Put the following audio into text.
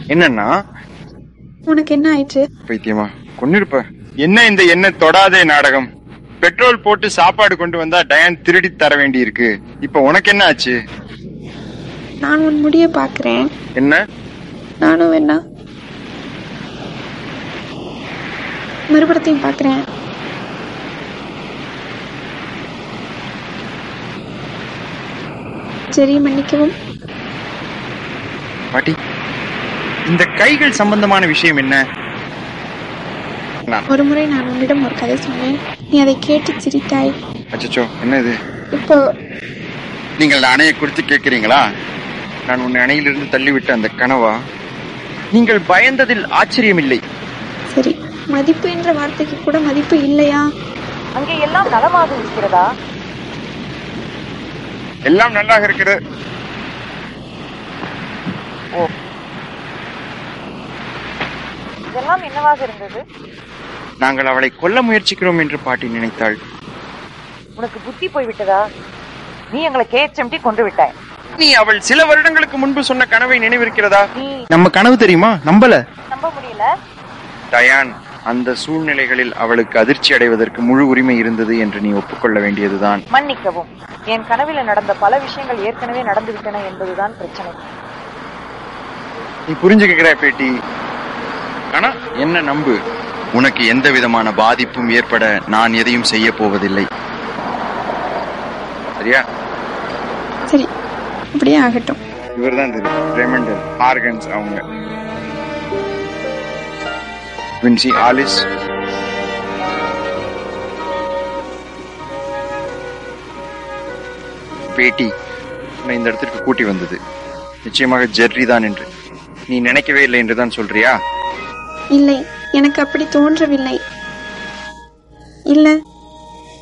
என்னன்னா உனக்கு என்ன ஆயிற்று பைத்தியமா கொன்னிருப்ப என்ன இந்த என்ன தொடாதே நாடகம் பெட்ரோல் போட்டு சாப்பாடு கொண்டு வந்தா டயான் திருடி தர வேண்டி இருக்கு இப்ப உனக்கு என்ன ஆச்சு நான் உன் முடிய பாக்குறேன் என்ன நானும் வேணா மறுபடத்தையும் பாக்குறேன் சரி மன்னிக்கவும் பாட்டி இந்த கைகள் சம்பந்தமான விஷயம் என்ன நான் ஒரு முறை நான் உன்னிடம் ஒரு கதை சொன்னேன் நீ அதை கேட்டு சிரித்தாய் அச்சச்சோ என்ன இது இப்போ நீங்கள் அந்த அணையை குறித்து கேட்கிறீங்களா நான் உன்னை அணையிலிருந்து தள்ளிவிட்ட அந்த கனவா நீங்கள் பயந்ததில் ஆச்சரியமில்லை சரி மதிப்பு என்ற வார்த்தைக்கு கூட மதிப்பு இல்லையா அங்கே எல்லாம் நலமாக இருக்கிறதா எல்லாம் நல்லாக இருக்கிறது ஓ இதெல்லாம் என்னவாக இருந்தது நாங்கள் அவளை கொல்ல முயற்சிக்கிறோம் என்று பாட்டி நினைத்தாள் உனக்கு புத்தி போய்விட்டதா நீ எங்களை கேச்சம்டி கொண்டு விட்டாய் நீ அவள் சில வருடங்களுக்கு முன்பு சொன்ன கனவை நினைவிருக்கிறதா நீ நம்ம கனவு தெரியுமா நம்பல நம்ப முடியல டயான் அந்த சூழ்நிலைகளில் அவளுக்கு அதிர்ச்சி அடைவதற்கு முழு உரிமை இருந்தது என்று நீ ஒப்புக்கொள்ள வேண்டியதுதான் மன்னிக்கவும் என் கனவில நடந்த பல விஷயங்கள் ஏற்கனவே நடந்துவிட்டன என்பதுதான் பிரச்சனை நீ புரிஞ்சுக்கிற பேட்டி ஆனா என்ன நம்பு உனக்கு எந்த விதமான பாதிப்பும் ஏற்பட நான் எதையும் செய்ய போவதில்லை சரியா சரி அப்படியே ஆகட்டும் இவர்தான் தெரியும் ரெமண்டல் ஆர்கன்ஸ் அவங்க வின்சி ஆலிஸ் பேட்டி உன்னை இந்த இடத்திற்கு கூட்டி வந்தது நிச்சயமாக ஜெர்ரி தான் என்று நீ நினைக்கவே இல்லை என்றுதான் சொல்றியா இல்லை எனக்கு அப்படி தோன்றவில்லை இல்லை